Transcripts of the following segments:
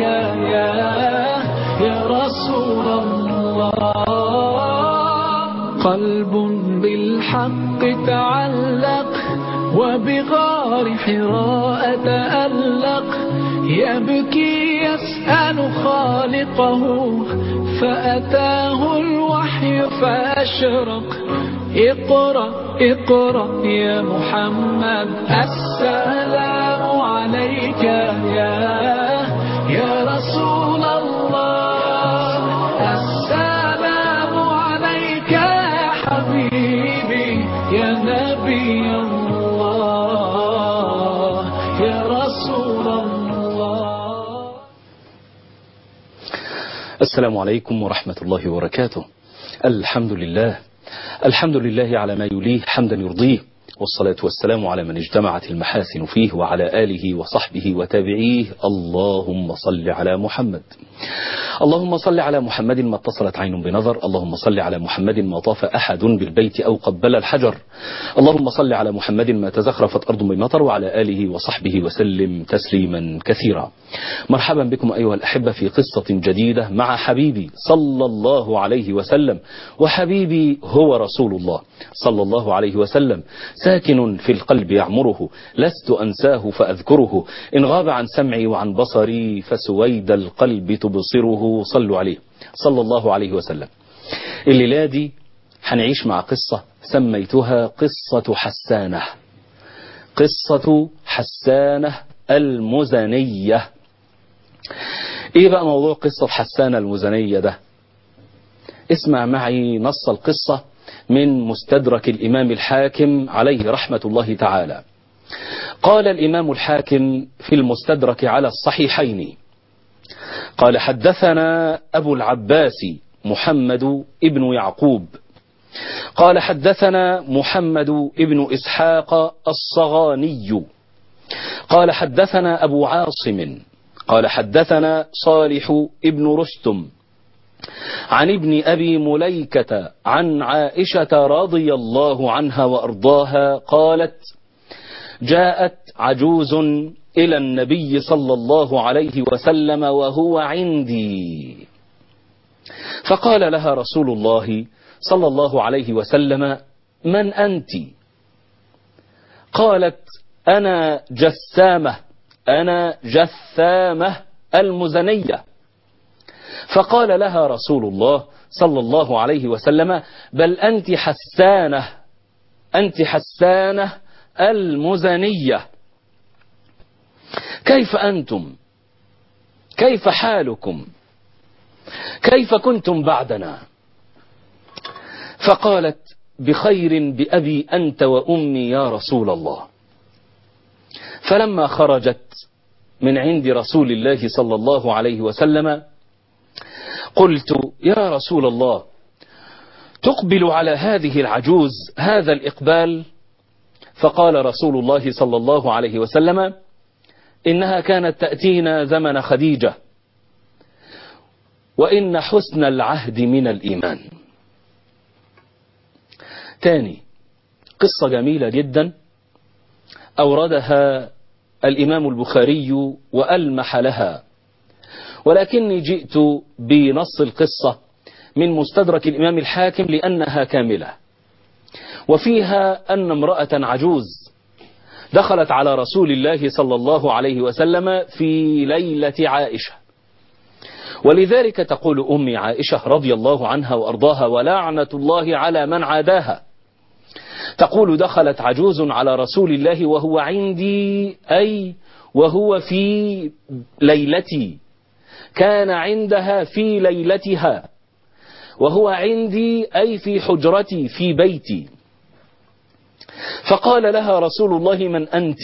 يا يا رسول الله قلب بالحق تعلق وبغار حراء تألق يبكي يسأل خالقه فأتاه الوحي فأشرق اقرأ اقرأ يا محمد السلام عليك يا يا رسول الله السلام عليك يا حبيبي يا نبي الله يا رسول الله السلام عليكم ورحمة الله وبركاته الحمد لله الحمد لله على ما يليه حمدا يرضيه والصلاة والسلام على من اجتمعت المحاسن فيه وعلى آله وصحبه وتابعيه اللهم صل على محمد اللهم صل على محمد ما اتصلت عين بنظر اللهم صل على محمد ما طاف أحد بالبيت أو قبل الحجر اللهم صل على محمد ما تزخرفت أرض بمطر وعلى آله وصحبه وسلم تسليما كثيرا مرحبا بكم أيها الأحبة في قصة جديدة مع حبيبي صلى الله عليه وسلم وحبيبي هو رسول الله صلى الله عليه وسلم ساكن في القلب يعمره لست أنساه فأذكره إن غاب عن سمعي وعن بصري فسويد القلب تبصره صلوا عليه صلى الله عليه وسلم الليلة دي هنعيش مع قصة سميتها قصة حسانة قصة حسانة المزنية ايه بقى موضوع قصة حسانة المزنية ده اسمع معي نص القصة من مستدرك الإمام الحاكم عليه رحمة الله تعالى قال الإمام الحاكم في المستدرك على الصحيحين قال حدثنا أبو العباس محمد ابن يعقوب قال حدثنا محمد ابن إسحاق الصغاني قال حدثنا أبو عاصم قال حدثنا صالح ابن رستم عن ابن أبي مليكة عن عائشة رضي الله عنها وأرضاها قالت جاءت عجوز إلى النبي صلى الله عليه وسلم وهو عندي فقال لها رسول الله صلى الله عليه وسلم من أنت قالت أنا جسامة أنا جثامة المزنية فقال لها رسول الله صلى الله عليه وسلم بل أنت حسانة أنت حسانة المزنية كيف أنتم كيف حالكم كيف كنتم بعدنا فقالت بخير بأبي أنت وأمي يا رسول الله فلما خرجت من عند رسول الله صلى الله عليه وسلم قلت يا رسول الله تقبل على هذه العجوز هذا الإقبال فقال رسول الله صلى الله عليه وسلم إنها كانت تأتينا زمن خديجة وإن حسن العهد من الإيمان تاني قصة جميلة جدا أوردها الإمام البخاري وألمح لها ولكني جئت بنص القصة من مستدرك الإمام الحاكم لأنها كاملة وفيها أن امرأة عجوز دخلت على رسول الله صلى الله عليه وسلم في ليلة عائشة ولذلك تقول أمي عائشة رضي الله عنها وأرضاها ولعنة الله على من عاداها تقول دخلت عجوز على رسول الله وهو عندي أي وهو في ليلتي كان عندها في ليلتها وهو عندي أي في حجرتي في بيتي فقال لها رسول الله من أنت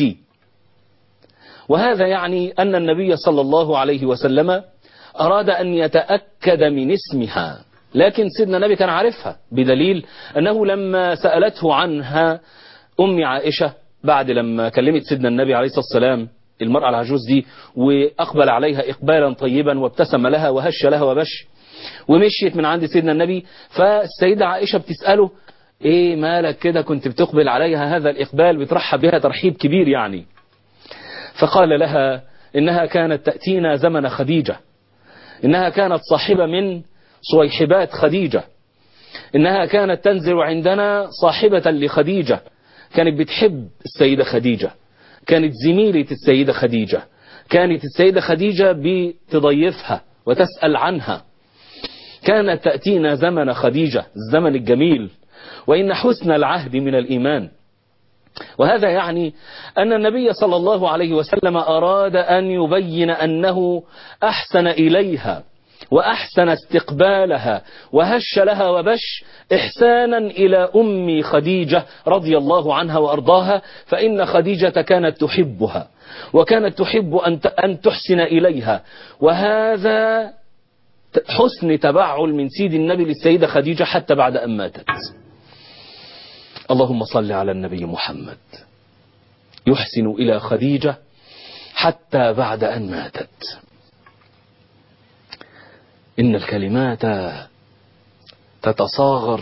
وهذا يعني أن النبي صلى الله عليه وسلم أراد أن يتأكد من اسمها لكن سيدنا النبي كان عارفها بدليل أنه لما سألته عنها أم عائشة بعد لما كلمت سيدنا النبي عليه الصلاة والسلام المرأة العجوز دي وأقبل عليها إقبالا طيبا وابتسم لها وهش لها وبش ومشيت من عند سيدنا النبي فالسيدة عائشة بتسأله ايه مالك كده كنت بتقبل عليها هذا الإقبال بترحب بها ترحيب كبير يعني فقال لها إنها كانت تأتينا زمن خديجة إنها كانت صاحبة من صويحبات خديجة إنها كانت تنزل عندنا صاحبة لخديجة كانت بتحب السيدة خديجة كانت زميلة السيدة خديجة كانت السيدة خديجة بتضيفها وتسأل عنها كانت تأتينا زمن خديجة الزمن الجميل وإن حسن العهد من الإيمان وهذا يعني أن النبي صلى الله عليه وسلم أراد أن يبين أنه أحسن إليها وأحسن استقبالها وهش لها وبش إحسانا إلى أم خديجة رضي الله عنها وأرضاها فإن خديجة كانت تحبها وكانت تحب أن تحسن إليها وهذا حسن تبعل من سيد النبي للسيدة خديجة حتى بعد أن ماتت اللهم صل على النبي محمد يحسن إلى خديجة حتى بعد أن ماتت إن الكلمات تتصاغر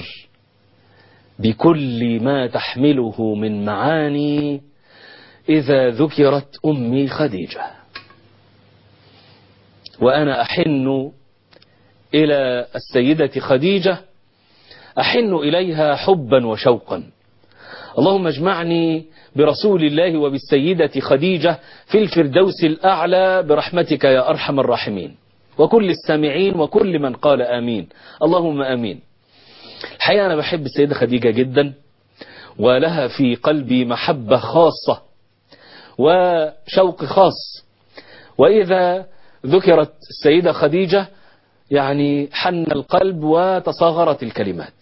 بكل ما تحمله من معاني إذا ذكرت أمي خديجة وأنا أحن إلى السيدة خديجة أحن إليها حبا وشوقا اللهم اجمعني برسول الله وبالسيدة خديجة في الفردوس الأعلى برحمتك يا أرحم الراحمين وكل السامعين وكل من قال آمين اللهم آمين الحقيقة أنا بحب السيدة خديجة جدا ولها في قلبي محبة خاصة وشوق خاص وإذا ذكرت السيدة خديجة يعني حن القلب وتصاغرت الكلمات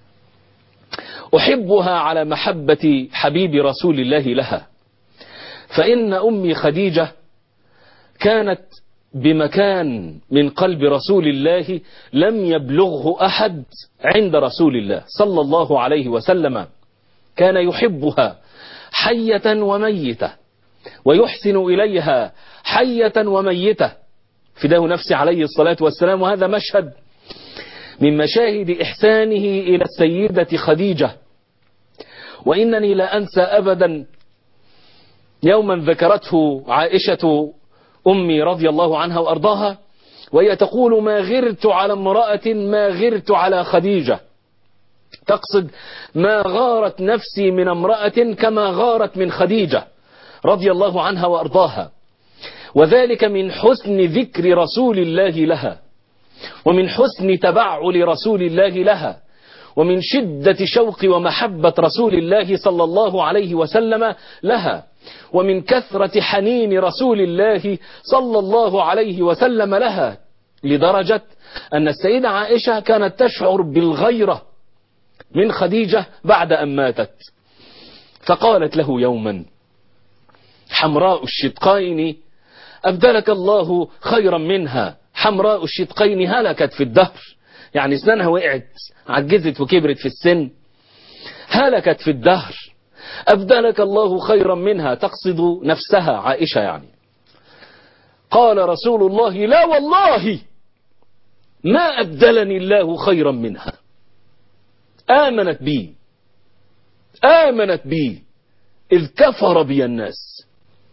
أحبها على محبة حبيب رسول الله لها فإن أمي خديجة كانت بمكان من قلب رسول الله لم يبلغه أحد عند رسول الله صلى الله عليه وسلم كان يحبها حية وميتة ويحسن إليها حية وميتة فداه نفسي عليه الصلاة والسلام وهذا مشهد من مشاهد إحسانه إلى السيدة خديجة وإنني لا أنسى أبدا يوما ذكرته عائشة أمي رضي الله عنها وأرضاها وهي تقول ما غرت على امرأة ما غرت على خديجة تقصد ما غارت نفسي من امرأة كما غارت من خديجة رضي الله عنها وأرضاها وذلك من حسن ذكر رسول الله لها ومن حسن تبعل رسول الله لها ومن شدة شوق ومحبة رسول الله صلى الله عليه وسلم لها ومن كثرة حنين رسول الله صلى الله عليه وسلم لها لدرجة أن السيدة عائشة كانت تشعر بالغيرة من خديجة بعد أن ماتت فقالت له يوما حمراء الشدقين أبدلك الله خيرا منها حمراء الشدقين هلكت في الدهر يعني اسنانها وقعت عجزت وكبرت في السن هلكت في الدهر أبدلك الله خيرا منها تقصد نفسها عائشة يعني قال رسول الله لا والله ما أبدلني الله خيرا منها آمنت بي آمنت بي إذ كفر بي الناس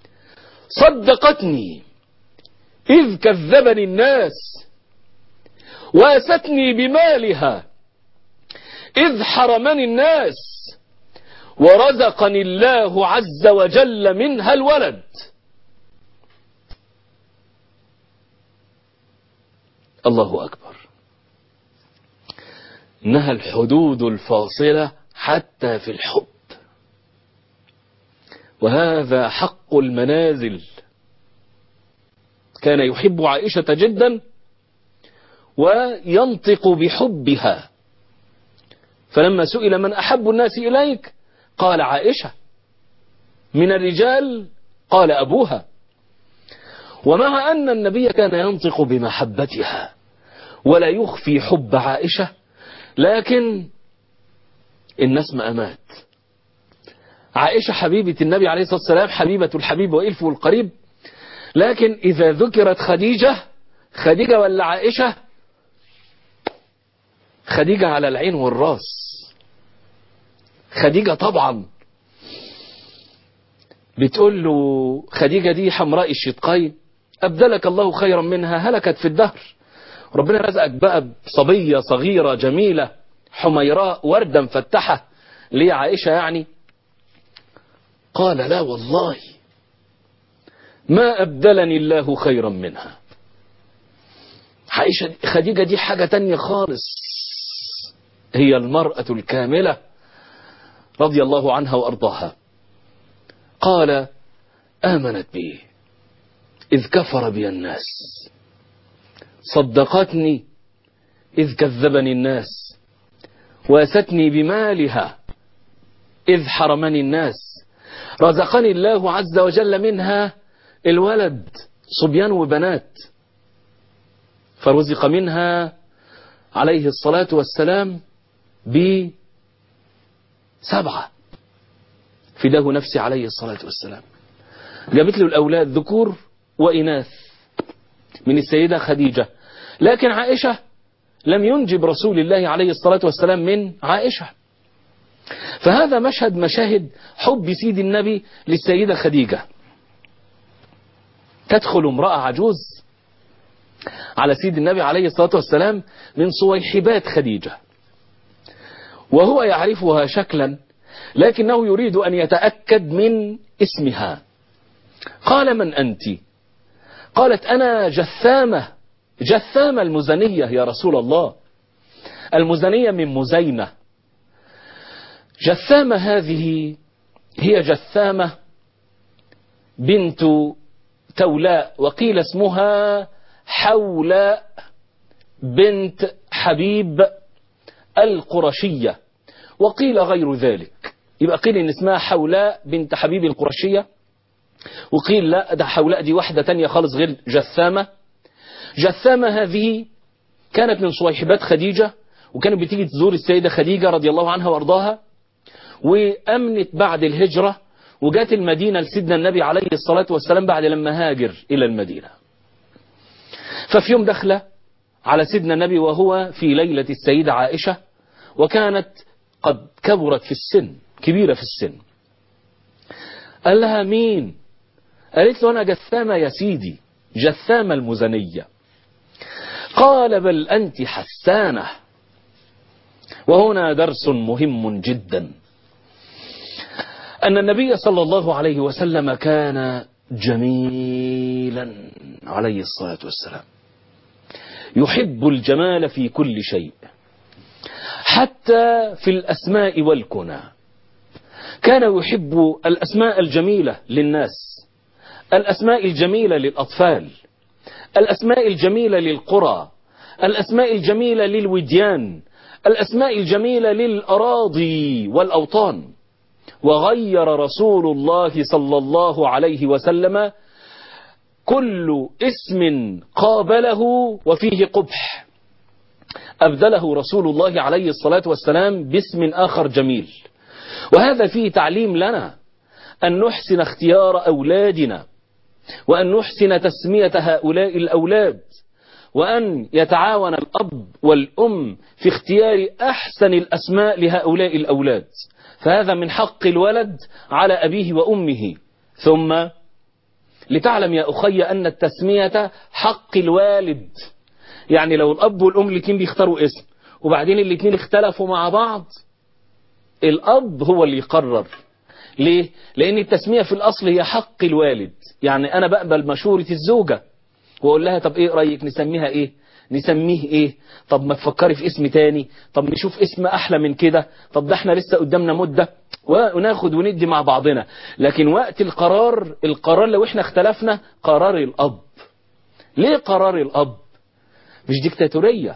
صدقتني إذ كذبني الناس واستني بمالها إذ حرمني الناس ورزقني الله عز وجل منها الولد الله أكبر إنها الحدود الفاصلة حتى في الحب وهذا حق المنازل كان يحب عائشة جدا وينطق بحبها فلما سئل من أحب الناس إليك قال عائشة من الرجال قال أبوها ومع أن النبي كان ينطق بمحبتها ولا يخفي حب عائشة لكن الناس ما أمات عائشة حبيبة النبي عليه الصلاة والسلام حبيبة الحبيب وإلف القريب لكن إذا ذكرت خديجة خديجة ولا عائشة خديجة على العين والراس خديجة طبعا بتقول له خديجة دي حمراء الشدقين أبدلك الله خيرا منها هلكت في الدهر ربنا رزقك بقى بصبية صغيرة جميلة حميراء وردة مفتحة ليه عائشة يعني قال لا والله ما أبدلني الله خيرا منها عائشة خديجة دي حاجة تانية خالص هي المرأة الكاملة رضي الله عنها وأرضاها قال آمنت بي إذ كفر بي الناس صدقتني إذ كذبني الناس واستني بمالها إذ حرمني الناس رزقني الله عز وجل منها الولد صبيان وبنات فرزق منها عليه الصلاة والسلام بسبعة فداه نفسي عليه الصلاة والسلام جابت له الأولاد ذكور وإناث من السيدة خديجة لكن عائشة لم ينجب رسول الله عليه الصلاة والسلام من عائشة فهذا مشهد مشاهد حب سيد النبي للسيدة خديجة تدخل امرأة عجوز على سيد النبي عليه الصلاة والسلام من صويحبات خديجة وهو يعرفها شكلا لكنه يريد أن يتأكد من اسمها قال من أنت قالت أنا جثامة جثامة المزنية يا رسول الله المزنية من مزينة جثامة هذه هي جثامة بنت تولاء وقيل اسمها حولاء بنت حبيب القرشية وقيل غير ذلك يبقى قيل ان اسمها حولاء بنت حبيب القرشية وقيل لا ده حولاء دي واحدة تانية خالص غير جثامة جثامة هذه كانت من صويحبات خديجة وكانت بتيجي تزور السيدة خديجة رضي الله عنها وارضاها وأمنت بعد الهجرة وجات المدينة لسيدنا النبي عليه الصلاة والسلام بعد لما هاجر إلى المدينة ففي يوم دخل على سيدنا النبي وهو في ليلة السيدة عائشة وكانت قد كبرت في السن كبيرة في السن قال لها مين قالت له أنا جثامة يا سيدي جثامة المزنية قال بل أنت حسانة وهنا درس مهم جدا أن النبي صلى الله عليه وسلم كان جميلا عليه الصلاة والسلام يحب الجمال في كل شيء حتى في الأسماء والكنى كان يحب الأسماء الجميلة للناس الأسماء الجميلة للأطفال الأسماء الجميلة للقرى الأسماء الجميلة للوديان الأسماء الجميلة للأراضي والأوطان وغير رسول الله صلى الله عليه وسلم كل اسم قابله وفيه قبح أبدله رسول الله عليه الصلاة والسلام باسم آخر جميل وهذا فيه تعليم لنا أن نحسن اختيار أولادنا وأن نحسن تسمية هؤلاء الأولاد وأن يتعاون الأب والأم في اختيار أحسن الأسماء لهؤلاء الأولاد فهذا من حق الولد على أبيه وأمه ثم لتعلم يا أخي أن التسمية حق الوالد يعني لو الأب والأم الاثنين بيختاروا اسم وبعدين الاثنين اختلفوا مع بعض الأب هو اللي يقرر ليه؟ لأن التسمية في الأصل هي حق الوالد يعني أنا بقبل مشورة الزوجة وأقول لها طب إيه رأيك نسميها إيه نسميه إيه طب ما تفكري في اسم تاني طب نشوف اسم أحلى من كده طب ده احنا لسه قدامنا مدة وناخد وندي مع بعضنا لكن وقت القرار القرار لو احنا اختلفنا قرار الأب ليه قرار الأب مش ديكتاتورية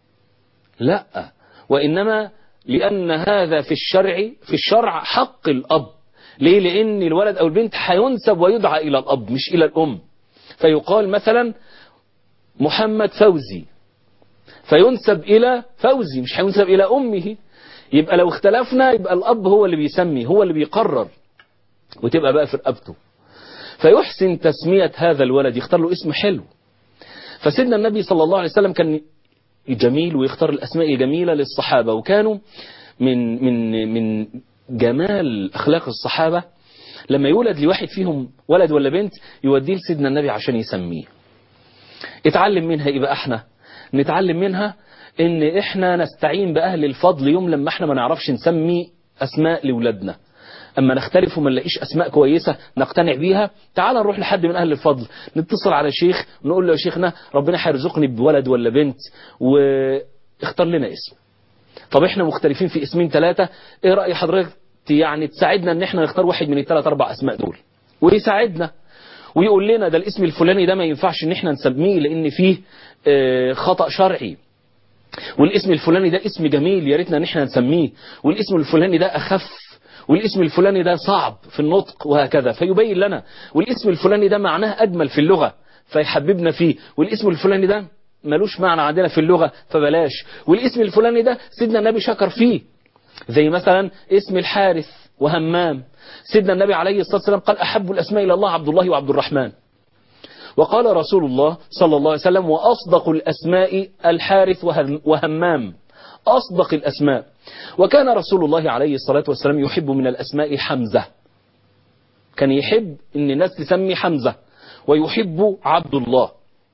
لا وإنما لأن هذا في الشرع في الشرع حق الأب ليه لأن الولد أو البنت هينسب ويدعى إلى الأب مش إلى الأم فيقال مثلا محمد فوزي فينسب إلى فوزي مش هينسب إلى أمه يبقى لو اختلفنا يبقى الأب هو اللي بيسمي هو اللي بيقرر وتبقى بقى في رقبته فيحسن تسمية هذا الولد يختار له اسم حلو فسيدنا النبي صلى الله عليه وسلم كان جميل ويختار الأسماء الجميلة للصحابة وكانوا من من من جمال أخلاق الصحابة لما يولد لواحد فيهم ولد ولا بنت يوديه لسيدنا النبي عشان يسميه اتعلم منها ايه بقى احنا نتعلم منها ان احنا نستعين باهل الفضل يوم لما احنا ما نعرفش نسمي اسماء لاولادنا اما نختلف وما نلاقيش اسماء كويسه نقتنع بيها تعال نروح لحد من اهل الفضل نتصل على شيخ ونقول له يا شيخنا ربنا هيرزقني بولد ولا بنت واختار لنا اسم طب احنا مختلفين في اسمين ثلاثه ايه راي حضرتك يعني تساعدنا ان احنا نختار واحد من الثلاث اربع اسماء دول ويساعدنا ويقول لنا ده الاسم الفلاني ده ما ينفعش ان احنا نسميه لان فيه اه خطأ شرعي والاسم الفلاني ده اسم جميل يا ريتنا ان احنا نسميه والاسم الفلاني ده اخف والاسم الفلاني ده صعب في النطق وهكذا فيبين لنا والاسم الفلاني ده معناه اجمل في اللغة فيحببنا فيه والاسم الفلاني ده ملوش معنى عندنا في اللغة فبلاش والاسم الفلاني ده سيدنا النبي شكر فيه زي مثلا اسم الحارث وهمام سيدنا النبي عليه الصلاة والسلام قال أحب الأسماء إلى الله عبد الله وعبد الرحمن وقال رسول الله صلى الله عليه وسلم وأصدق الأسماء الحارث وهمام أصدق الأسماء وكان رسول الله عليه الصلاة والسلام يحب من الأسماء حمزة كان يحب أن الناس تسمي حمزة ويحب عبد الله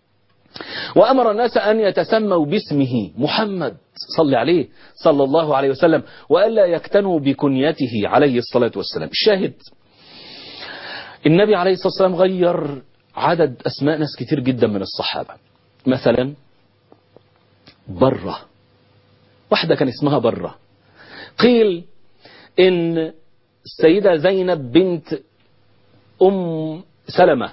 وأمر الناس أن يتسموا باسمه محمد صلى عليه صلى الله عليه وسلم وألا يكتنوا بكنيته عليه الصلاة والسلام الشاهد النبي عليه الصلاة والسلام غير عدد أسماء ناس كتير جدا من الصحابة مثلا برة واحدة كان اسمها برة قيل إن السيدة زينب بنت أم سلمة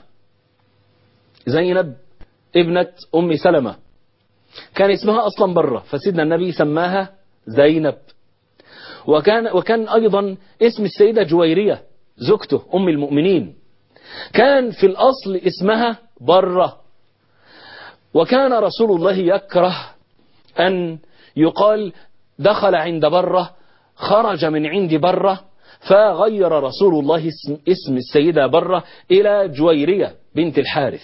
زينب ابنة أم سلمة كان اسمها أصلا برة فسيدنا النبي سماها زينب وكان, وكان أيضا اسم السيدة جويرية زوجته أم المؤمنين كان في الأصل اسمها برة وكان رسول الله يكره أن يقال دخل عند برة خرج من عند برة فغير رسول الله اسم, اسم السيدة برة إلى جويرية بنت الحارث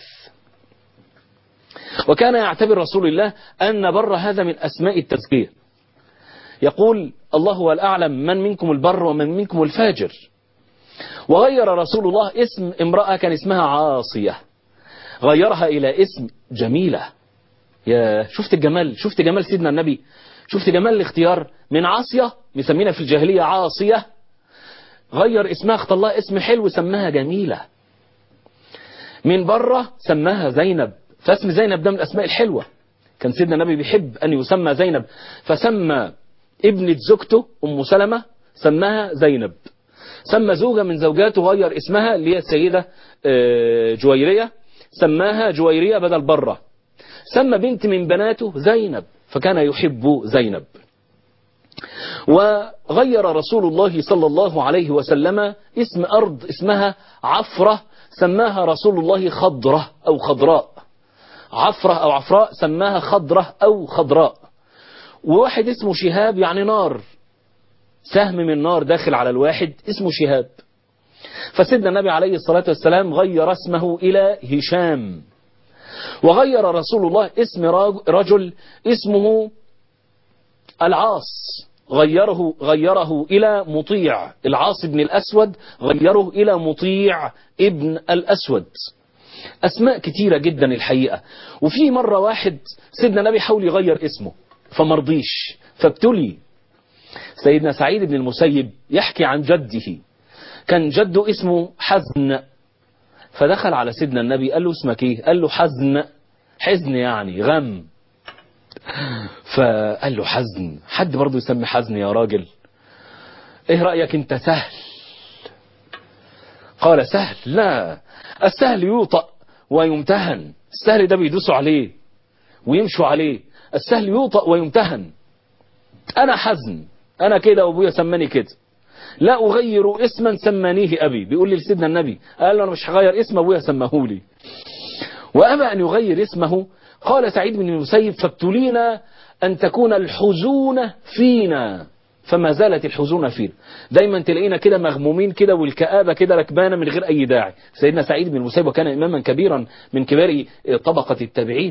وكان يعتبر رسول الله أن بر هذا من أسماء التزكية يقول الله هو الأعلم من منكم البر ومن منكم الفاجر وغير رسول الله اسم امرأة كان اسمها عاصية غيرها إلى اسم جميلة يا شفت الجمال شفت جمال سيدنا النبي شفت جمال الاختيار من عاصية مسمينا في الجاهلية عاصية غير اسمها اختار الله اسم حلو سماها جميلة من بره سماها زينب فاسم زينب ده من الأسماء الحلوة كان سيدنا النبي بيحب أن يسمى زينب فسمى ابنة زوجته أم سلمة سماها زينب سمى زوجة من زوجاته غير اسمها اللي هي السيدة جويرية سماها جويرية بدل برة سمى بنت من بناته زينب فكان يحب زينب وغير رسول الله صلى الله عليه وسلم اسم أرض اسمها عفرة سماها رسول الله خضرة أو خضراء عفرة أو عفراء سماها خضرة أو خضراء وواحد اسمه شهاب يعني نار سهم من نار داخل على الواحد اسمه شهاب فسيدنا النبي عليه الصلاة والسلام غير اسمه إلى هشام وغير رسول الله اسم رجل اسمه العاص غيره غيره إلى مطيع العاص بن الأسود غيره إلى مطيع ابن الأسود أسماء كتيرة جدا الحقيقة وفي مرة واحد سيدنا النبي حاول يغير اسمه فمرضيش فابتلي سيدنا سعيد بن المسيب يحكي عن جده كان جده اسمه حزن فدخل على سيدنا النبي قال له اسمك ايه قال له حزن حزن يعني غم فقال له حزن حد برضه يسمي حزن يا راجل ايه رأيك انت سهل قال سهل لا السهل يوطأ ويمتهن السهل ده بيدوسوا عليه ويمشوا عليه السهل يوطأ ويمتهن انا حزن انا كده وابويا سماني كده لا اغير اسما سمانيه ابي بيقول لي لسيدنا النبي قال له انا مش هغير اسم ابويا سماهولي وابى ان يغير اسمه قال سعيد بن المسيب فابتلينا ان تكون الحزون فينا فما زالت الحزون فينا دايما تلاقينا كده مغمومين كده والكآبة كده ركبانة من غير أي داعي سيدنا سعيد بن المسيب وكان إماما كبيرا من كبار طبقة التابعين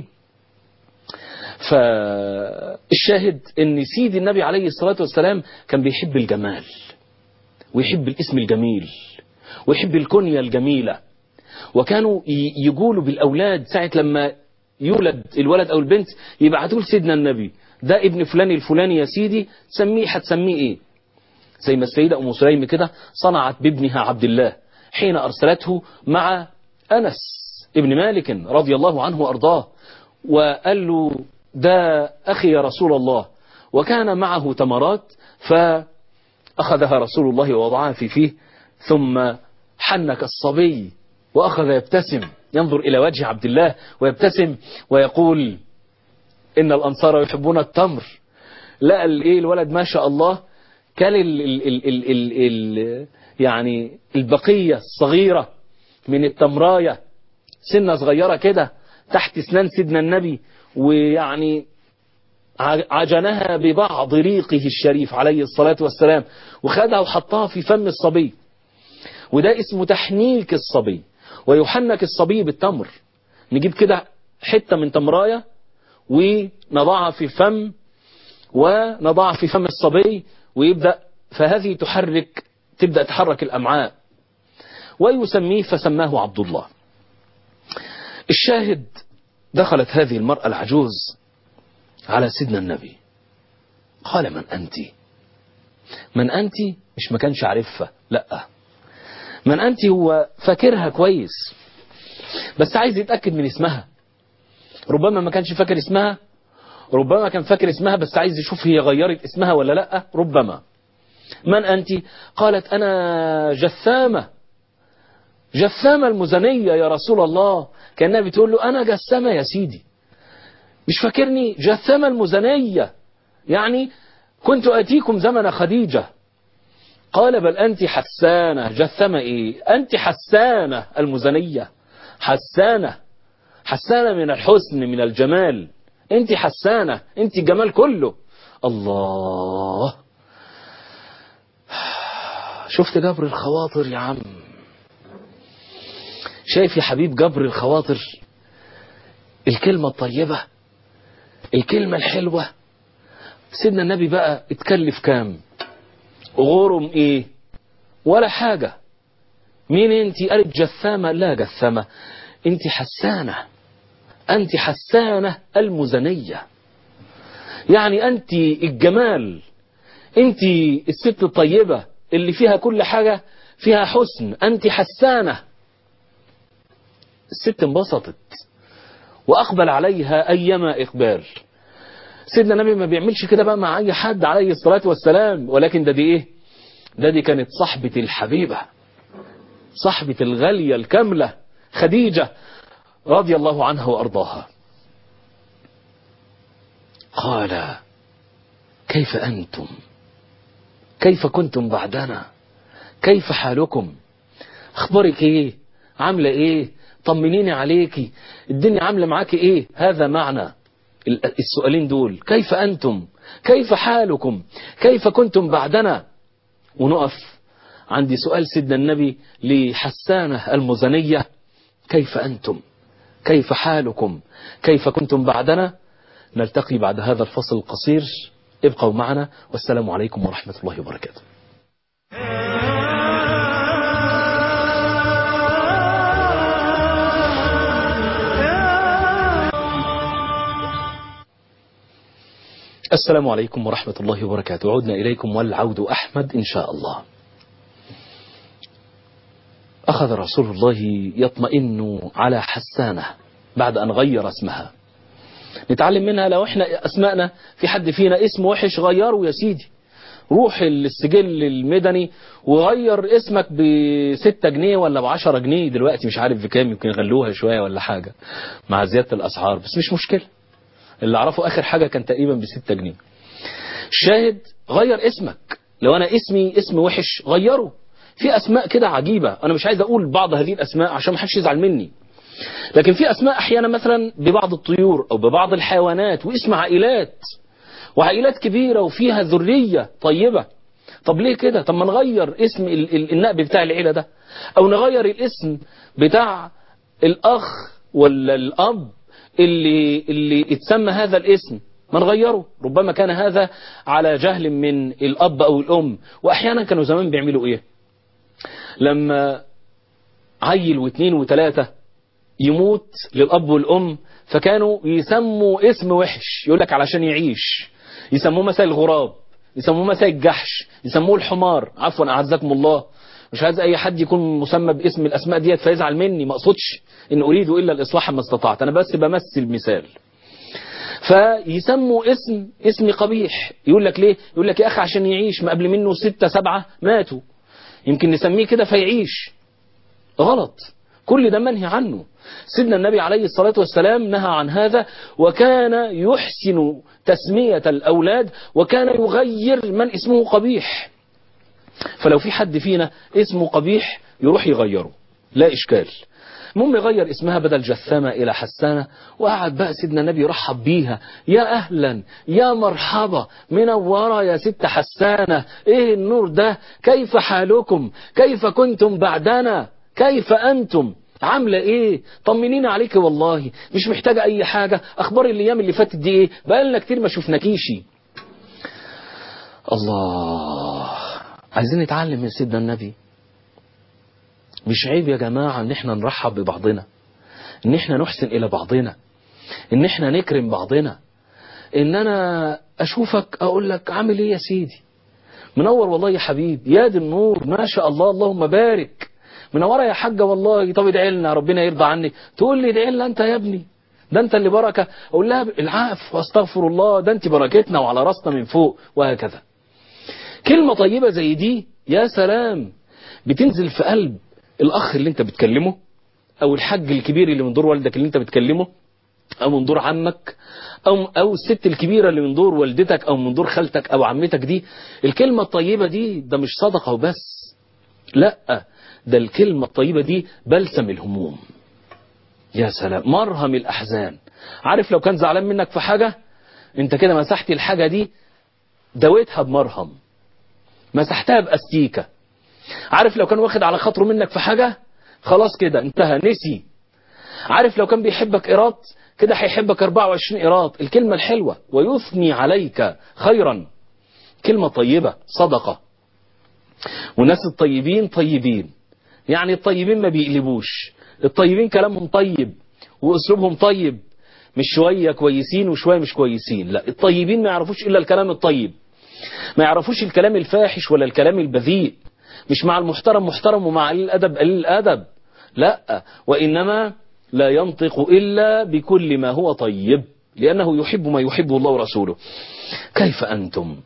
فالشاهد ان سيدي النبي عليه الصلاة والسلام كان بيحب الجمال ويحب الاسم الجميل ويحب الكنية الجميلة وكانوا يقولوا بالأولاد ساعة لما يولد الولد أو البنت يبعتوا لسيدنا النبي ده ابن فلان الفلاني يا سيدي سميه هتسميه ايه زي ما السيدة أم سليم كده صنعت بابنها عبد الله حين أرسلته مع أنس ابن مالك رضي الله عنه وأرضاه وقال له ده أخي يا رسول الله وكان معه تمرات فأخذها رسول الله ووضعها في فيه ثم حنك الصبي وأخذ يبتسم ينظر إلى وجه عبد الله ويبتسم ويقول إن الأنصار يحبون التمر لا الإيه الولد ما شاء الله كان ال ال ال ال ال ال يعني البقية الصغيرة من التمراية سنة صغيرة كده تحت اسنان سيدنا النبي ويعني عجنها ببعض ريقه الشريف عليه الصلاة والسلام وخدها وحطها في فم الصبي وده اسمه تحنيك الصبي ويحنك الصبي بالتمر نجيب كده حتة من تمراية ونضعها في فم ونضعها في فم الصبي ويبدأ فهذه تحرك تبدأ تحرك الأمعاء ويسميه فسماه عبد الله الشاهد دخلت هذه المرأة العجوز على سيدنا النبي قال من أنت من أنت مش ما كانش عارفها لا من أنت هو فاكرها كويس بس عايز يتأكد من اسمها ربما ما كانش فاكر اسمها ربما كان فاكر اسمها بس عايز يشوف هي غيرت اسمها ولا لا ربما من أنت قالت أنا جثامة جثامة المزنية يا رسول الله كأنها بتقول له أنا جثامة يا سيدي مش فاكرني جثامة المزنية يعني كنت أتيكم زمن خديجة قال بل أنت حسانة جثمة إيه أنت حسانة المزنية حسانة حسانة من الحسن من الجمال أنت حسانة أنت الجمال كله الله شفت جبر الخواطر يا عم شايف يا حبيب جبر الخواطر الكلمة الطيبة الكلمة الحلوة سيدنا النبي بقى اتكلف كام غرم ايه ولا حاجة مين انت قالت جثامة لا جثامة انت حسانة انت حسانة المزنية يعني انت الجمال انت الست الطيبة اللي فيها كل حاجة فيها حسن انت حسانة الست انبسطت واقبل عليها ايما اقبال سيدنا النبي ما بيعملش كده بقى مع اي حد عليه الصلاة والسلام ولكن ده دي ايه ده دي كانت صحبة الحبيبة صحبة الغالية الكاملة خديجة رضي الله عنها وارضاها قال كيف انتم كيف كنتم بعدنا كيف حالكم اخبارك ايه عاملة ايه طمنيني عليكي الدنيا عاملة معاكي ايه هذا معنى السؤالين دول كيف أنتم كيف حالكم كيف كنتم بعدنا ونقف عندي سؤال سيدنا النبي لحسانة المزنية كيف أنتم كيف حالكم كيف كنتم بعدنا نلتقي بعد هذا الفصل القصير ابقوا معنا والسلام عليكم ورحمة الله وبركاته السلام عليكم ورحمة الله وبركاته عدنا إليكم والعود أحمد إن شاء الله أخذ رسول الله يطمئن على حسانة بعد أن غير اسمها نتعلم منها لو احنا أسمائنا في حد فينا اسم وحش غيره يا سيدي روح السجل المدني وغير اسمك بستة جنيه ولا بعشرة جنيه دلوقتي مش عارف بكام يمكن يغلوها شوية ولا حاجة مع زيادة الأسعار بس مش مشكلة اللي اعرفه اخر حاجة كان تقريبا بستة جنيه الشاهد غير اسمك لو انا اسمي اسم وحش غيره في اسماء كده عجيبة انا مش عايز اقول بعض هذه الاسماء عشان ما حدش يزعل مني لكن في اسماء احيانا مثلا ببعض الطيور او ببعض الحيوانات واسم عائلات وعائلات كبيرة وفيها ذرية طيبة طب ليه كده طب ما نغير اسم ال- ال- النائب بتاع العيلة ده او نغير الاسم بتاع الاخ ولا الاب اللي اللي اتسمى هذا الاسم ما نغيره ربما كان هذا على جهل من الاب او الام واحيانا كانوا زمان بيعملوا ايه لما عيل واثنين وثلاثة يموت للأب والأم فكانوا يسموا اسم وحش يقول لك علشان يعيش يسموه مثلا الغراب يسموه مثلا الجحش يسموه الحمار عفوا أعزكم الله مش عايز أي حد يكون مسمى باسم الأسماء ديت فيزعل مني ما أقصدش إن أريد إلا الإصلاح ما استطعت أنا بس بمثل مثال فيسموا اسم اسم قبيح يقول لك ليه يقول لك يا أخي عشان يعيش ما قبل منه ستة سبعة ماتوا يمكن نسميه كده فيعيش غلط كل ده منهي عنه سيدنا النبي عليه الصلاة والسلام نهى عن هذا وكان يحسن تسمية الأولاد وكان يغير من اسمه قبيح فلو في حد فينا اسمه قبيح يروح يغيره لا إشكال المهم يغير اسمها بدل جثامة إلى حسانة وقعد بقى سيدنا النبي يرحب بيها يا أهلا يا مرحبا منورة يا ست حسانة إيه النور ده كيف حالكم كيف كنتم بعدنا كيف أنتم عاملة ايه طمنينا عليك والله مش محتاجة اي حاجة اخبار الايام اللي فاتت دي ايه بقالنا كتير ما شفناكيشي الله عايزين نتعلم من سيدنا النبي مش عيب يا جماعة ان احنا نرحب ببعضنا ان احنا نحسن الى بعضنا ان احنا نكرم بعضنا ان انا اشوفك اقول لك عامل ايه يا سيدي منور والله يا حبيب يا دي النور ما شاء الله اللهم بارك منوره يا حاجه والله طب ادعي لنا ربنا يرضى عنك تقول لي ادعي لنا انت يا ابني ده انت اللي بركه اقول لها العفو واستغفر الله ده انت بركتنا وعلى راسنا من فوق وهكذا كلمه طيبه زي دي يا سلام بتنزل في قلب الاخ اللي انت بتكلمه او الحاج الكبير اللي من دور والدك اللي انت بتكلمه او من دور عمك او او الست الكبيره اللي من دور والدتك او من دور خالتك او عمتك دي الكلمه الطيبه دي ده مش صدقه وبس لا ده الكلمة الطيبة دي بلسم الهموم يا سلام مرهم الأحزان عارف لو كان زعلان منك في حاجة انت كده مسحت الحاجة دي دويتها بمرهم مسحتها بأستيكة عارف لو كان واخد على خاطره منك في حاجة خلاص كده انتهى نسي عارف لو كان بيحبك إيراد كده هيحبك 24 إيراد الكلمة الحلوة ويثني عليك خيرا كلمة طيبة صدقة والناس الطيبين طيبين يعني الطيبين ما بيقلبوش الطيبين كلامهم طيب واسلوبهم طيب مش شوية كويسين وشوية مش كويسين لا الطيبين ما يعرفوش إلا الكلام الطيب ما يعرفوش الكلام الفاحش ولا الكلام البذيء مش مع المحترم محترم ومع قليل الأدب قليل الأدب لا وإنما لا ينطق إلا بكل ما هو طيب لأنه يحب ما يحبه الله ورسوله كيف أنتم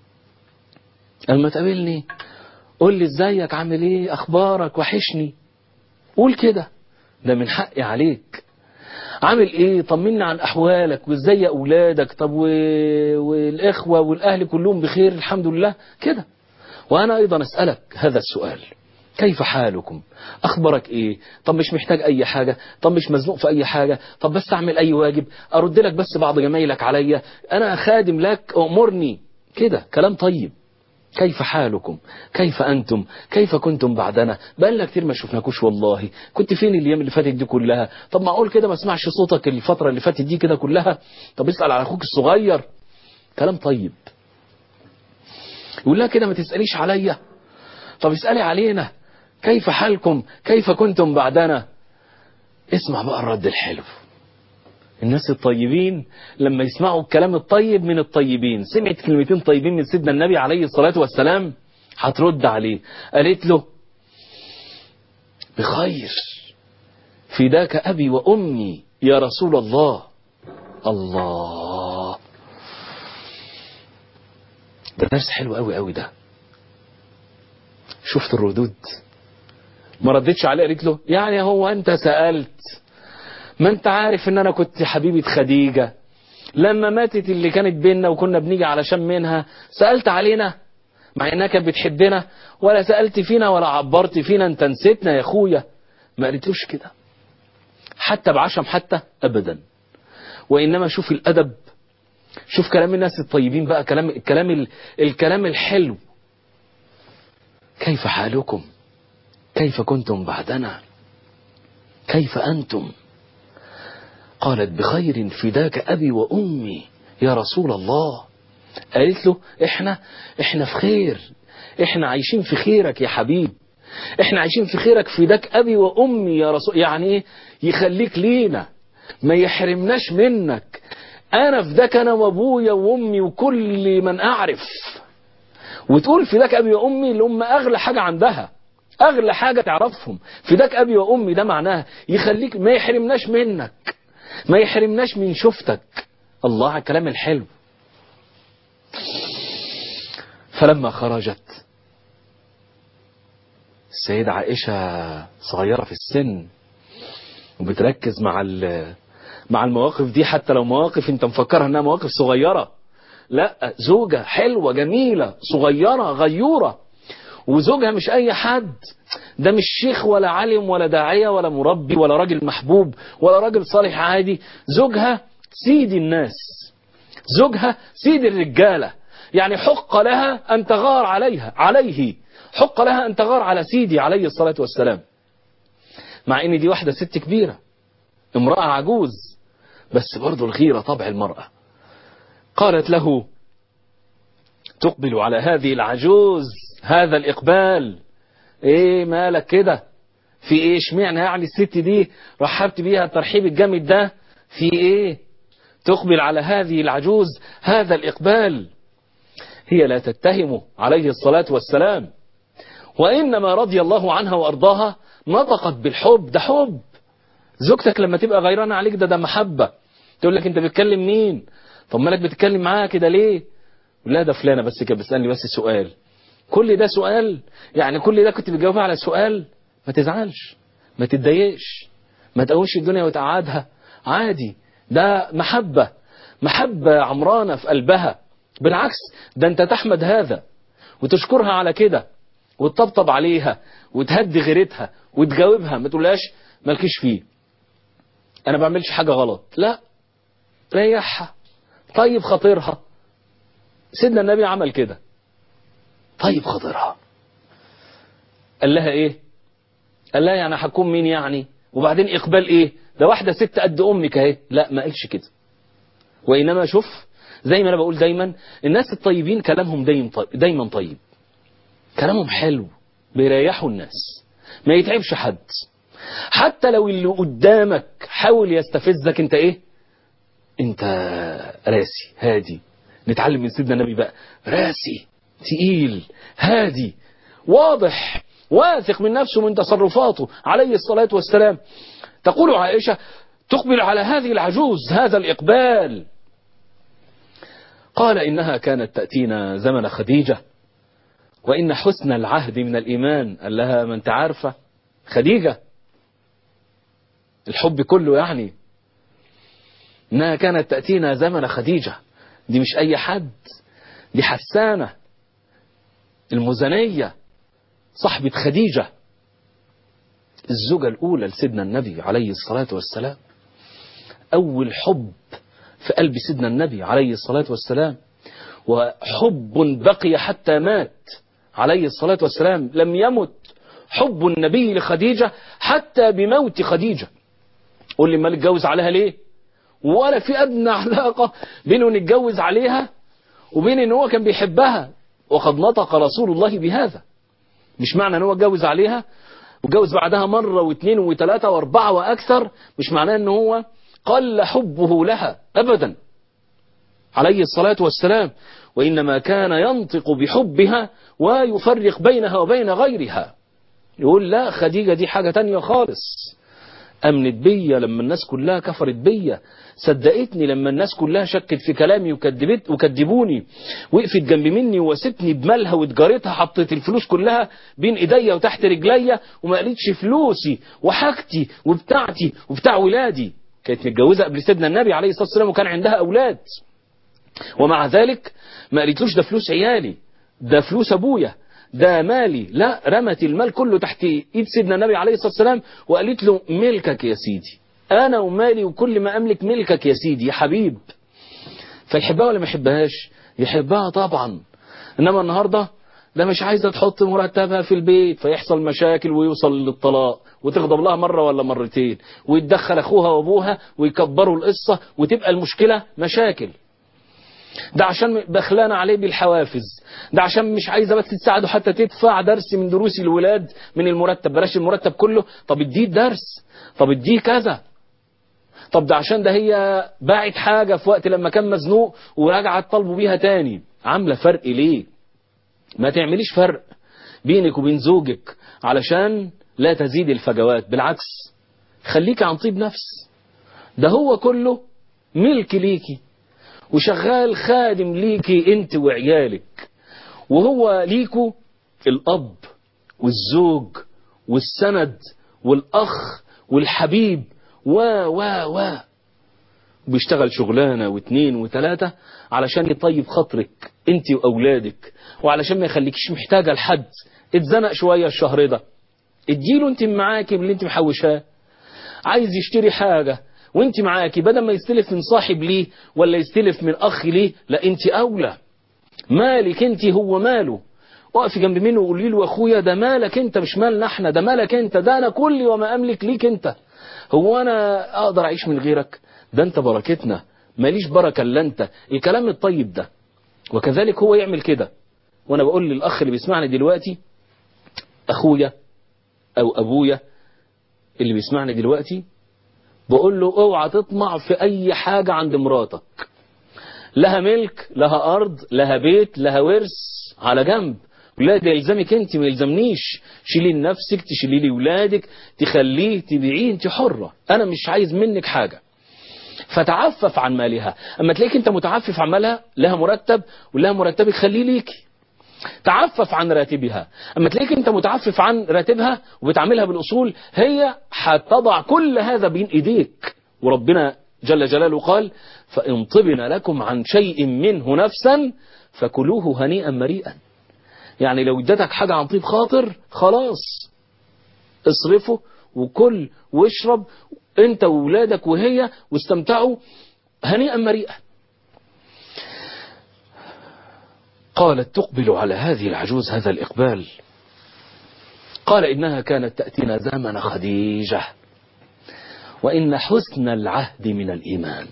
لما تقابلني قول لي ازيك عامل ايه اخبارك وحشني قول كده ده من حقي عليك عامل ايه طمنا عن احوالك وازاي اولادك طب و... والاخوه والاهل كلهم بخير الحمد لله كده وانا ايضا اسالك هذا السؤال كيف حالكم اخبارك ايه طب مش محتاج اي حاجه طب مش مزنوق في اي حاجه طب بس اعمل اي واجب ارد لك بس بعض جمايلك عليا انا خادم لك امرني كده كلام طيب كيف حالكم كيف أنتم كيف كنتم بعدنا بقالنا كتير ما شفناكوش والله كنت فين الأيام اللي فاتت دي كلها طب معقول كده ما اسمعش صوتك الفترة اللي فاتت دي كده كلها طب اسأل على أخوك الصغير كلام طيب يقول لها كده ما تسأليش عليا طب اسألي علينا كيف حالكم كيف كنتم بعدنا اسمع بقى الرد الحلو الناس الطيبين لما يسمعوا الكلام الطيب من الطيبين سمعت كلمتين طيبين من سيدنا النبي عليه الصلاة والسلام هترد عليه قالت له بخير فداك أبي وأمي يا رسول الله الله ده درس حلو قوي قوي ده شفت الردود ما ردتش عليه قالت له يعني هو انت سألت ما انت عارف ان انا كنت حبيبة خديجة لما ماتت اللي كانت بينا وكنا بنيجي علشان منها سألت علينا مع انها كانت بتحبنا ولا سألت فينا ولا عبرت فينا انت نسيتنا يا اخويا ما قالتلوش كده حتى بعشم حتى ابدا وانما شوف الادب شوف كلام الناس الطيبين بقى كلام الكلام الكلام الحلو كيف حالكم كيف كنتم بعدنا كيف انتم قالت بخير فداك أبي وأمي يا رسول الله قالت له احنا احنا في خير احنا عايشين في خيرك يا حبيب احنا عايشين في خيرك فداك ابي وامي يا رسول يعني ايه يخليك لينا ما يحرمناش منك انا فداك انا وابويا وامي وكل من اعرف وتقول فداك ابي وامي اللي هم اغلى حاجه عندها اغلى حاجه تعرفهم فداك ابي وامي ده معناها يخليك ما يحرمناش منك ما يحرمناش من شفتك الله على الكلام الحلو فلما خرجت السيدة عائشة صغيرة في السن وبتركز مع مع المواقف دي حتى لو مواقف انت مفكرها انها مواقف صغيرة لا زوجة حلوة جميلة صغيرة غيورة وزوجها مش اي حد ده مش شيخ ولا عالم ولا داعية ولا مربي ولا راجل محبوب ولا راجل صالح عادي زوجها سيد الناس زوجها سيد الرجالة يعني حق لها أن تغار عليها عليه حق لها أن تغار على سيدي عليه الصلاة والسلام مع ان دي واحدة ست كبيرة امرأة عجوز بس برضو الغيرة طبع المرأة قالت له تقبل على هذه العجوز هذا الإقبال ايه مالك كده في ايه اشمعنى يعني الست دي رحبت بيها الترحيب الجامد ده في ايه تقبل على هذه العجوز هذا الإقبال هي لا تتهم عليه الصلاة والسلام وإنما رضي الله عنها وأرضاها نطقت بالحب ده حب زوجتك لما تبقى غيرانة عليك ده ده محبة تقول لك انت بتكلم مين طب مالك بتتكلم معاها كده ليه لا ده فلانة بس كده بتسألني بس سؤال كل ده سؤال يعني كل ده كنت بتجاوب على سؤال ما تزعلش ما تتضايقش ما تقوش الدنيا وتقعدها عادي ده محبة محبة عمرانة في قلبها بالعكس ده انت تحمد هذا وتشكرها على كده وتطبطب عليها وتهدي غيرتها وتجاوبها ما تقولهاش مالكيش فيه انا ما بعملش حاجة غلط لا ريحها طيب خاطرها سيدنا النبي عمل كده طيب خاطرها قال لها ايه قال لها يعني هكون مين يعني وبعدين اقبال ايه ده واحدة ست قد امك اهي لا ما قالش كده وانما شوف زي ما انا بقول دايما الناس الطيبين كلامهم دايما طيب, دايما طيب كلامهم حلو بيريحوا الناس ما يتعبش حد حتى لو اللي قدامك حاول يستفزك انت ايه انت راسي هادي نتعلم من سيدنا النبي بقى راسي تقيل هادي واضح واثق من نفسه من تصرفاته عليه الصلاة والسلام تقول عائشة تقبل على هذه العجوز هذا الإقبال قال إنها كانت تأتينا زمن خديجة وإن حسن العهد من الإيمان قال لها ما أنت عارفة خديجة الحب كله يعني إنها كانت تأتينا زمن خديجة دي مش أي حد دي حسانة المزنية صاحبة خديجة الزوجة الأولى لسيدنا النبي عليه الصلاة والسلام أول حب في قلب سيدنا النبي عليه الصلاة والسلام وحب بقي حتى مات عليه الصلاة والسلام لم يمت حب النبي لخديجة حتى بموت خديجة قول لي ما نتجوز عليها ليه ولا في أدنى علاقة بينه نتجوز عليها وبين ان هو كان بيحبها وقد نطق رسول الله بهذا مش معنى ان هو اتجوز عليها واتجوز بعدها مرة واثنين وثلاثة واربعة واكثر مش معناه ان هو قل حبه لها ابدا عليه الصلاة والسلام وإنما كان ينطق بحبها ويفرق بينها وبين غيرها يقول لا خديجة دي حاجة تانية خالص أمنت بيا لما الناس كلها كفرت بيا صدقتني لما الناس كلها شكت في كلامي وكدبت وكدبوني وقفت جنب مني ووستني بمالها وتجارتها حطيت الفلوس كلها بين ايديا وتحت رجليا وما قالتش فلوسي وحاجتي وبتاعتي وبتاع ولادي كانت متجوزة قبل سيدنا النبي عليه الصلاة والسلام وكان عندها أولاد ومع ذلك ما قالتلوش ده فلوس عيالي ده فلوس أبويا ده مالي لا رمت المال كله تحت ايد سيدنا النبي عليه الصلاة والسلام وقالت له ملكك يا سيدي انا ومالي وكل ما املك ملكك يا سيدي يا حبيب فيحبها ولا ما يحبهاش يحبها طبعا انما النهاردة ده مش عايزة تحط مرتبها في البيت فيحصل مشاكل ويوصل للطلاق وتغضب لها مرة ولا مرتين ويتدخل اخوها وابوها ويكبروا القصة وتبقى المشكلة مشاكل ده عشان بخلانة عليه بالحوافز ده عشان مش عايزة بس تساعده حتى تدفع درس من دروس الولاد من المرتب بلاش المرتب كله طب اديه درس طب اديه كذا طب ده عشان ده هي باعت حاجة في وقت لما كان مزنوق ورجعت طلبوا بيها تاني عاملة فرق ليه ما تعمليش فرق بينك وبين زوجك علشان لا تزيد الفجوات بالعكس خليك عن طيب نفس ده هو كله ملك ليكي وشغال خادم ليكي انت وعيالك وهو ليكو الاب والزوج والسند والاخ والحبيب و و و بيشتغل شغلانه واثنين وثلاثه علشان يطيب خاطرك انت واولادك وعلشان ما يخليكيش محتاجه لحد اتزنق شويه الشهر ده اديله انت معاكي من اللي انت محوشاه عايز يشتري حاجه وانت معاكي بدل ما يستلف من صاحب ليه ولا يستلف من اخ ليه لا انت اولى مالك انت هو ماله وقفي جنب منه وقولي له اخويا ده مالك انت مش مالنا احنا ده مالك انت ده انا كلي وما املك ليك انت هو انا اقدر اعيش من غيرك ده انت بركتنا ماليش بركه الا انت الكلام الطيب ده وكذلك هو يعمل كده وانا بقول للاخ اللي بيسمعني دلوقتي اخويا او ابويا اللي بيسمعني دلوقتي بقول له اوعى تطمع في اي حاجة عند مراتك لها ملك لها ارض لها بيت لها ورث على جنب لا ده يلزمك انت ما يلزمنيش شيلي لنفسك تشيلي لي ولادك تخليه تبيعيه انت حرة انا مش عايز منك حاجة فتعفف عن مالها اما تلاقيك انت متعفف عن مالها لها مرتب ولها مرتبك خليه ليكي تعفف عن راتبها اما تلاقيك انت متعفف عن راتبها وبتعملها بالاصول هي هتضع كل هذا بين ايديك وربنا جل جلاله قال فان طبن لكم عن شيء منه نفسا فكلوه هنيئا مريئا يعني لو ادتك حاجة عن طيب خاطر خلاص اصرفه وكل واشرب انت وولادك وهي واستمتعوا هنيئا مريئا قالت تقبل على هذه العجوز هذا الإقبال قال إنها كانت تأتينا زمن خديجة وإن حسن العهد من الإيمان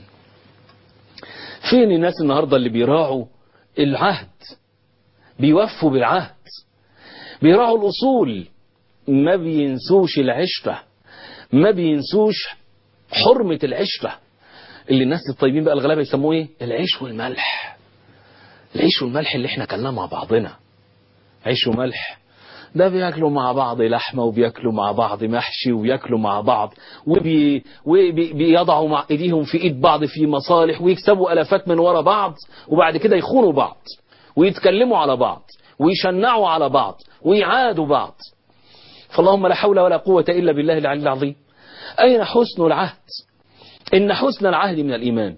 فين الناس النهاردة اللي بيراعوا العهد بيوفوا بالعهد بيراعوا الأصول ما بينسوش العشرة ما بينسوش حرمة العشرة اللي الناس الطيبين بقى الغلابة يسموه ايه العيش والملح العيش والملح اللي احنا كلناه مع بعضنا عيش وملح ده بياكلوا مع بعض لحمة وبياكلوا مع بعض محشي وياكلوا مع بعض وبي وبيضعوا مع ايديهم في ايد بعض في مصالح ويكسبوا الافات من ورا بعض وبعد كده يخونوا بعض ويتكلموا على بعض ويشنعوا على بعض ويعادوا بعض فاللهم لا حول ولا قوة إلا بالله العلي العظيم أين حسن العهد إن حسن العهد من الإيمان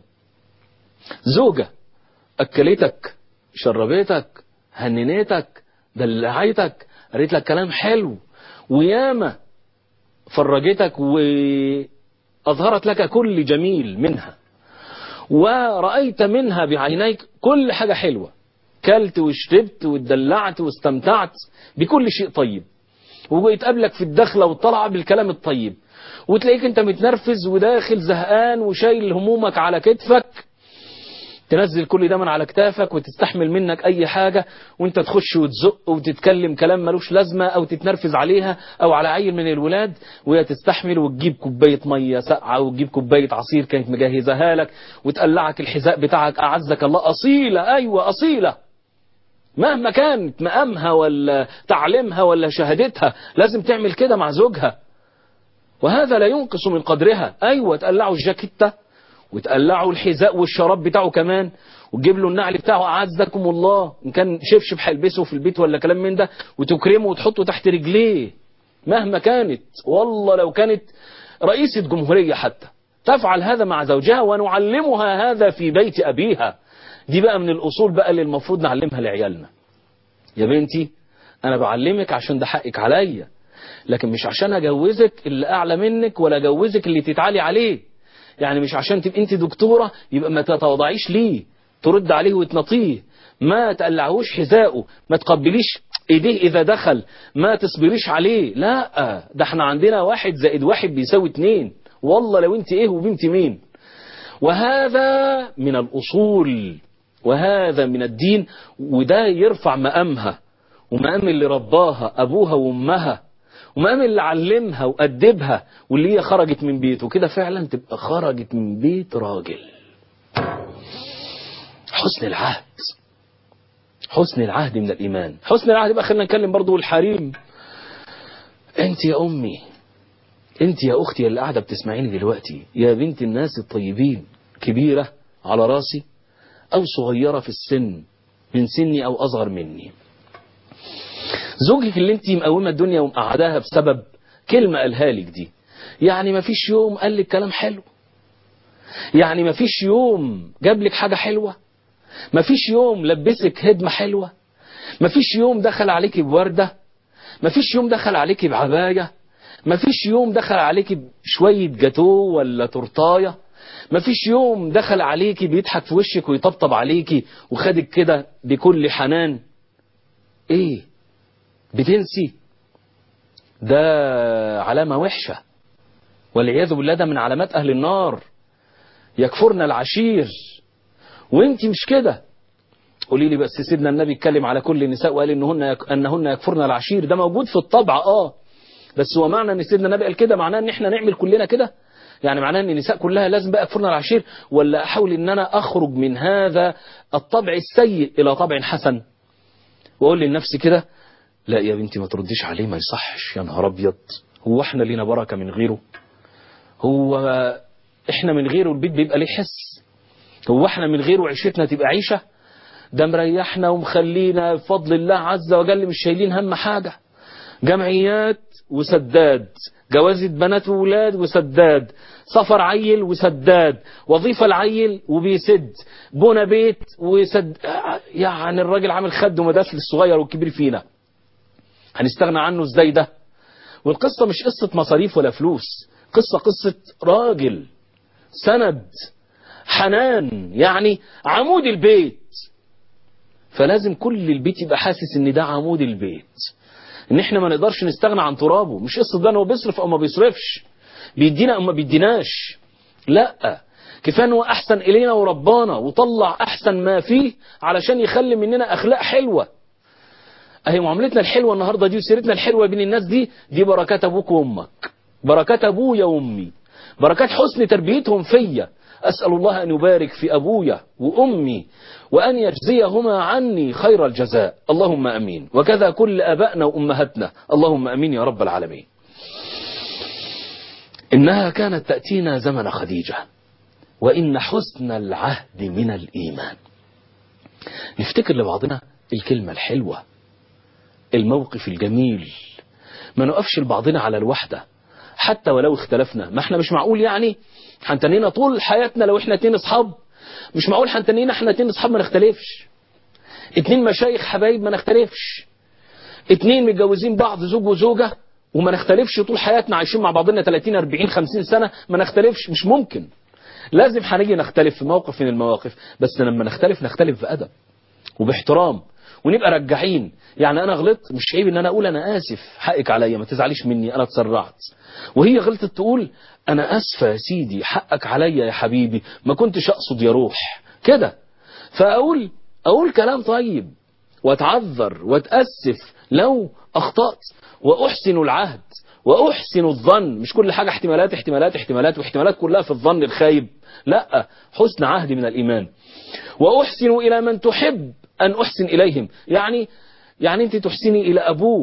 زوجة أكلتك شربتك هننتك دلعتك قالت لك كلام حلو وياما فرجتك وأظهرت لك كل جميل منها ورأيت منها بعينيك كل حاجة حلوة كلت وشربت واتدلعت واستمتعت بكل شيء طيب ويتقابلك في الدخلة والطلعة بالكلام الطيب وتلاقيك انت متنرفز وداخل زهقان وشايل همومك على كتفك تنزل كل ده من على كتافك وتستحمل منك اي حاجة وانت تخش وتزق وتتكلم كلام ملوش لازمة او تتنرفز عليها او على عيل من الولاد وهي تستحمل وتجيب كوباية مية ساقعة وتجيب كوباية عصير كانت مجهزها لك وتقلعك الحذاء بتاعك اعزك الله اصيلة ايوه اصيلة مهما كانت مقامها ولا تعليمها ولا شهادتها لازم تعمل كده مع زوجها وهذا لا ينقص من قدرها ايوه تقلعوا الجاكيته وتقلعوا الحذاء والشراب بتاعه كمان وتجيب له النعل بتاعه اعزكم الله ان كان شبشب هيلبسه في البيت ولا كلام من ده وتكرمه وتحطه تحت رجليه مهما كانت والله لو كانت رئيسة جمهورية حتى تفعل هذا مع زوجها ونعلمها هذا في بيت أبيها دي بقى من الأصول بقى اللي المفروض نعلمها لعيالنا يا بنتي أنا بعلمك عشان ده حقك عليا لكن مش عشان أجوزك اللي أعلى منك ولا أجوزك اللي تتعالي عليه يعني مش عشان تبقى أنت دكتورة يبقى ما تتواضعيش ليه ترد عليه وتنطيه ما تقلعهوش حذاءه ما تقبليش ايديه اذا دخل ما تصبريش عليه لا ده احنا عندنا واحد زائد واحد بيساوي اتنين والله لو انت ايه وبنت مين وهذا من الاصول وهذا من الدين وده يرفع مقامها ومقام اللي رباها أبوها وأمها ومقام اللي علمها وأدبها واللي هي خرجت من بيته كده فعلا تبقى خرجت من بيت راجل حسن العهد حسن العهد من الإيمان حسن العهد بقى خلينا نتكلم برضو الحريم انت يا أمي انت يا أختي اللي قاعدة بتسمعيني دلوقتي يا بنت الناس الطيبين كبيرة على راسي أو صغيرة في السن من سني أو أصغر مني زوجك اللي انت مقومة الدنيا ومقعداها بسبب كلمة قالها لك دي يعني ما فيش يوم قال لك كلام حلو يعني ما فيش يوم جاب لك حاجة حلوة ما فيش يوم لبسك هدمة حلوة ما فيش يوم دخل عليك بوردة ما فيش يوم دخل عليك بعباية ما فيش يوم دخل عليك بشوية جاتو ولا تورتايه ما فيش يوم دخل عليكي بيضحك في وشك ويطبطب عليكي وخدك كده بكل حنان ايه بتنسي ده علامة وحشة والعياذ بالله ده من علامات اهل النار يكفرنا العشير وانت مش كده قولي لي بس سيدنا النبي اتكلم على كل النساء وقال انهن يك... انهن يكفرن العشير ده موجود في الطبع اه بس هو معنى ان سيدنا النبي قال كده معناه ان احنا نعمل كلنا كده يعني معناه ان النساء كلها لازم بقى يكفرن العشير ولا احاول ان انا اخرج من هذا الطبع السيء الى طبع حسن واقول لنفسي كده لا يا بنتي ما ترديش عليه ما يصحش يا نهار ابيض هو احنا لينا بركه من غيره هو احنا من غيره البيت بيبقى ليه حس هو احنا من غيره عيشتنا تبقى عيشه ده مريحنا ومخلينا بفضل الله عز وجل مش شايلين هم حاجه جمعيات وسداد جوازة بنات وولاد وسداد سفر عيل وسداد وظيفة العيل وبيسد بنى بيت وسد يعني الراجل عامل خد ومداس للصغير والكبير فينا هنستغنى عنه ازاي ده والقصة مش قصة مصاريف ولا فلوس قصة قصة راجل سند حنان يعني عمود البيت فلازم كل البيت يبقى حاسس ان ده عمود البيت ان احنا ما نقدرش نستغنى عن ترابه مش قصه ده ان هو بيصرف او ما بيصرفش بيدينا او ما بيديناش لا كفايه ان هو احسن الينا وربانا وطلع احسن ما فيه علشان يخلي مننا اخلاق حلوه اهي معاملتنا الحلوه النهارده دي وسيرتنا الحلوه بين الناس دي دي بركات ابوك وامك بركات ابويا وامي بركات حسن تربيتهم فيا أسأل الله أن يبارك في أبويا وأمي وأن يجزيهما عني خير الجزاء اللهم أمين وكذا كل أبائنا وأمهاتنا اللهم أمين يا رب العالمين إنها كانت تأتينا زمن خديجة وإن حسن العهد من الإيمان نفتكر لبعضنا الكلمة الحلوة الموقف الجميل ما نقفش لبعضنا على الوحدة حتى ولو اختلفنا ما احنا مش معقول يعني هنتنينا طول حياتنا لو احنا اتنين اصحاب مش معقول هنتنينا احنا اتنين اصحاب ما نختلفش اتنين مشايخ حبايب ما نختلفش اتنين متجوزين بعض زوج وزوجة وما نختلفش طول حياتنا عايشين مع بعضنا 30 40 50 سنة ما نختلفش مش ممكن لازم هنيجي نختلف في موقف من المواقف بس لما نختلف نختلف بأدب وباحترام ونبقى رجعين يعني انا غلطت مش عيب ان انا اقول انا اسف حقك عليا ما تزعليش مني انا اتسرعت وهي غلطت تقول انا اسفه يا سيدي حقك عليا يا حبيبي ما كنتش اقصد يا روح كده فاقول اقول كلام طيب واتعذر واتاسف لو اخطات واحسن العهد واحسن الظن مش كل حاجه احتمالات احتمالات احتمالات واحتمالات كلها في الظن الخايب لا حسن عهد من الايمان واحسن الى من تحب أن أحسن إليهم يعني يعني أنت تحسني إلى أبوه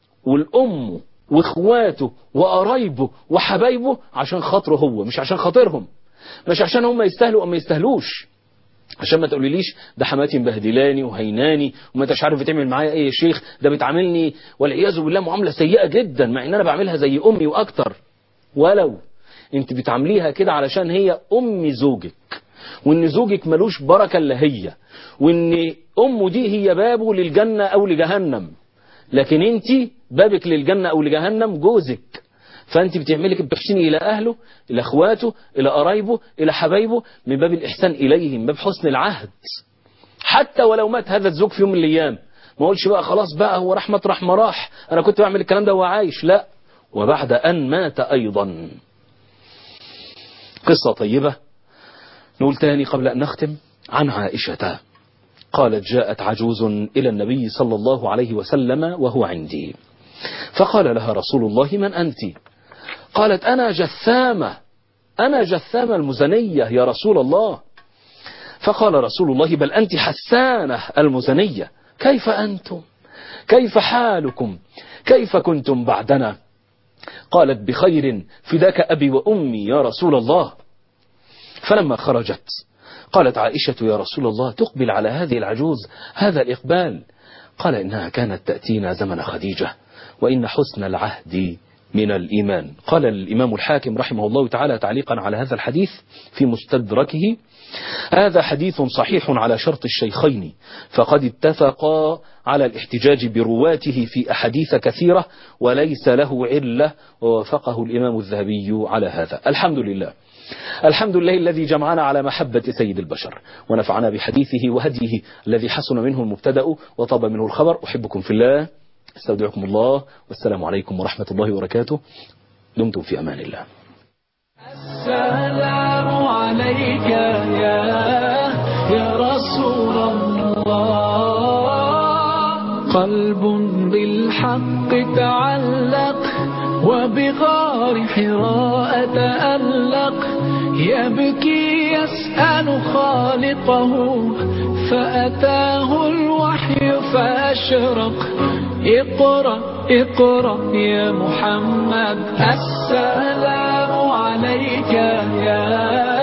والأم وإخواته وقرايبه وحبايبه عشان خاطره هو مش عشان خاطرهم مش عشان هم يستاهلوا أو ما يستاهلوش عشان ما تقوليليش ده حماتي مبهدلاني وهيناني وما انتش عارف بتعمل معايا ايه يا شيخ ده بتعاملني والعياذ بالله معامله سيئه جدا مع ان انا بعملها زي امي واكتر ولو انت بتعامليها كده علشان هي ام زوجك وان زوجك ملوش بركه الا هي وان امه دي هي بابه للجنه او لجهنم لكن انت بابك للجنه او لجهنم جوزك فانت بتعملي كده بتحسني الى اهله الى اخواته الى قرايبه الى حبايبه من باب الاحسان اليهم من باب حسن العهد حتى ولو مات هذا الزوج في يوم من الايام ما اقولش بقى خلاص بقى هو راح مطرح ما راح انا كنت بعمل الكلام ده وهو عايش لا وبعد ان مات ايضا قصه طيبه نقول تاني قبل ان نختم عن عائشه قالت جاءت عجوز إلى النبي صلى الله عليه وسلم وهو عندي فقال لها رسول الله من أنت قالت أنا جثامة أنا جثامة المزنية يا رسول الله فقال رسول الله بل أنت حسانة المزنية كيف أنتم كيف حالكم كيف كنتم بعدنا قالت بخير فداك أبي وأمي يا رسول الله فلما خرجت قالت عائشة يا رسول الله تقبل على هذه العجوز هذا الإقبال قال إنها كانت تأتينا زمن خديجة وإن حسن العهد من الإيمان قال الإمام الحاكم رحمه الله تعالى تعليقا على هذا الحديث في مستدركه هذا حديث صحيح على شرط الشيخين فقد اتفقا على الاحتجاج برواته في أحاديث كثيرة وليس له علة ووافقه الإمام الذهبي على هذا الحمد لله الحمد لله الذي جمعنا على محبة سيد البشر ونفعنا بحديثه وهديه الذي حسن منه المبتدأ وطاب منه الخبر أحبكم في الله استودعكم الله والسلام عليكم ورحمة الله وبركاته دمتم في أمان الله السلام عليك يا يا رسول الله قلب بالحق تعلق وبغار حراء تألق يبكي يسأل خالقه فأتاه الوحي فأشرق اقرأ اقرأ يا محمد السلام عليك يا